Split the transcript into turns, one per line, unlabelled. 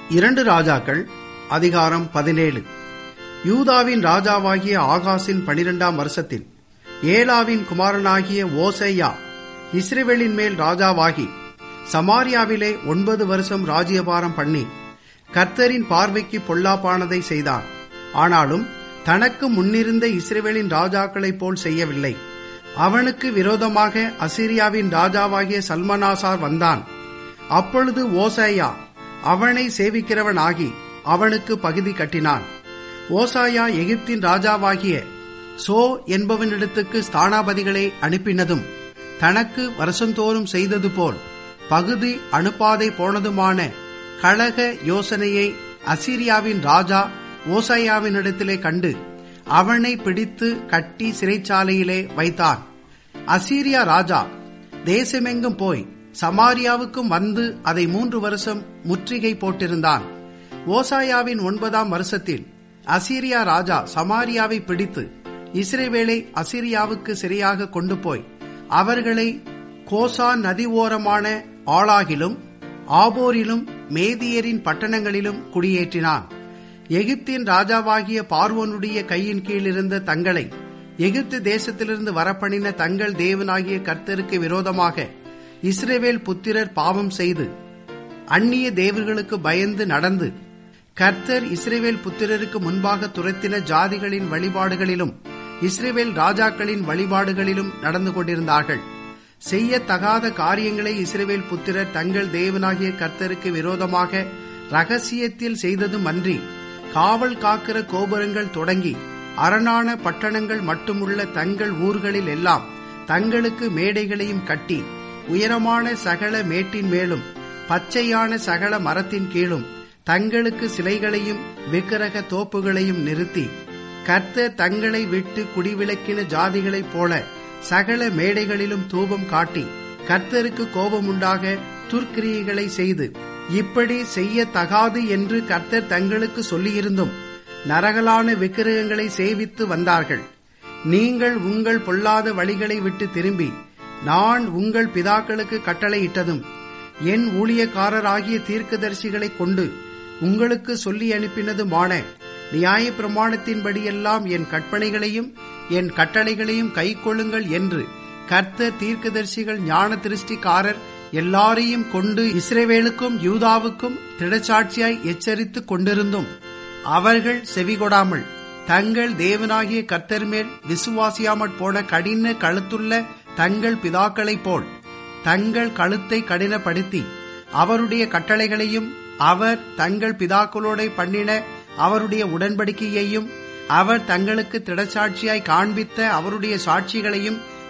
இரண்டு ராஜாக்கள் அதிகாரம் பதினேழு யூதாவின் ராஜாவாகிய ஆகாசின் பனிரெண்டாம் வருஷத்தில் ஏலாவின் குமாரனாகிய ஓசையா இஸ்ரேவேலின் மேல் ராஜாவாகி சமாரியாவிலே ஒன்பது வருஷம் ராஜ்யபாரம் பண்ணி கர்த்தரின் பார்வைக்கு பொல்லாப்பானதை செய்தான் ஆனாலும் தனக்கு முன்னிருந்த இஸ்ரேவேலின் ராஜாக்களைப் போல் செய்யவில்லை அவனுக்கு விரோதமாக அசிரியாவின் ராஜாவாகிய சல்மனாசார் வந்தான் அப்பொழுது ஓசாயா அவனை சேவிக்கிறவனாகி அவனுக்கு பகுதி கட்டினான் ஓசாயா எகிப்தின் ராஜாவாகிய சோ என்பவனிடத்துக்கு ஸ்தானாபதிகளை அனுப்பினதும் தனக்கு வருஷந்தோறும் செய்தது போல் பகுதி அனுப்பாதை போனதுமான கழக யோசனையை அசிரியாவின் ராஜா ஓசாயாவினிடத்திலே கண்டு அவனை பிடித்து கட்டி சிறைச்சாலையிலே வைத்தான் அசீரியா ராஜா தேசமெங்கும் போய் சமாரியாவுக்கும் வந்து அதை மூன்று வருஷம் முற்றுகை போட்டிருந்தான் ஓசாயாவின் ஒன்பதாம் வருஷத்தில் அசீரியா ராஜா சமாரியாவை பிடித்து இஸ்ரேவேலை அசிரியாவுக்கு சிறையாக கொண்டு போய் அவர்களை கோசா நதி ஓரமான ஆளாகிலும் ஆபோரிலும் மேதியரின் பட்டணங்களிலும் குடியேற்றினான் எகிப்தின் ராஜாவாகிய பார்வோனுடைய கையின் கீழ் இருந்த தங்களை எகிப்து தேசத்திலிருந்து வரப்பணின தங்கள் தேவனாகிய கர்த்தருக்கு விரோதமாக இஸ்ரேவேல் புத்திரர் பாவம் செய்து அந்நிய தேவர்களுக்கு பயந்து நடந்து கர்த்தர் இஸ்ரேவேல் புத்திரருக்கு முன்பாக துரத்தின ஜாதிகளின் வழிபாடுகளிலும் இஸ்ரேவேல் ராஜாக்களின் வழிபாடுகளிலும் நடந்து கொண்டிருந்தார்கள் செய்யத்தகாத காரியங்களை இஸ்ரேவேல் புத்திரர் தங்கள் தேவனாகிய கர்த்தருக்கு விரோதமாக ரகசியத்தில் செய்ததும் அன்றி காவல் காக்கிற கோபுரங்கள் தொடங்கி அரணான பட்டணங்கள் மட்டுமுள்ள தங்கள் ஊர்களில் எல்லாம் தங்களுக்கு மேடைகளையும் கட்டி உயரமான சகல மேட்டின் மேலும் பச்சையான சகல மரத்தின் கீழும் தங்களுக்கு சிலைகளையும் விக்கிரக தோப்புகளையும் நிறுத்தி கர்த்தர் தங்களை விட்டு குடிவிலக்கின ஜாதிகளைப் போல சகல மேடைகளிலும் தூபம் காட்டி கர்த்தருக்கு கோபமுண்டாக துர்க்கிரியைகளை செய்து இப்படி செய்யத்தகாது என்று கர்த்தர் தங்களுக்கு சொல்லியிருந்தும் நரகலான விக்கிரகங்களை சேவித்து வந்தார்கள் நீங்கள் உங்கள் பொல்லாத வழிகளை விட்டு திரும்பி நான் உங்கள் பிதாக்களுக்கு கட்டளையிட்டதும் என் ஊழியக்காரராகிய தீர்க்கதரிசிகளை கொண்டு உங்களுக்கு சொல்லி அனுப்பினதுமான நியாய பிரமாணத்தின்படியெல்லாம் என் கற்பனைகளையும் என் கட்டளைகளையும் கைக்கொள்ளுங்கள் என்று கர்த்தர் தீர்க்கதரிசிகள் ஞான திருஷ்டிக்காரர் எல்லாரையும் கொண்டு இஸ்ரேவேலுக்கும் யூதாவுக்கும் திடச்சாட்சியாய் எச்சரித்துக் கொண்டிருந்தும் அவர்கள் செவிகொடாமல் தங்கள் தேவனாகிய கர்த்தர் மேல் விசுவாசியாமற் போன கடின கழுத்துள்ள தங்கள் பிதாக்களைப் போல் தங்கள் கழுத்தை கடினப்படுத்தி அவருடைய கட்டளைகளையும் அவர் தங்கள் பிதாக்களோட பண்ணின அவருடைய உடன்படிக்கையையும் அவர் தங்களுக்கு திடச்சாட்சியாய் காண்பித்த அவருடைய சாட்சிகளையும்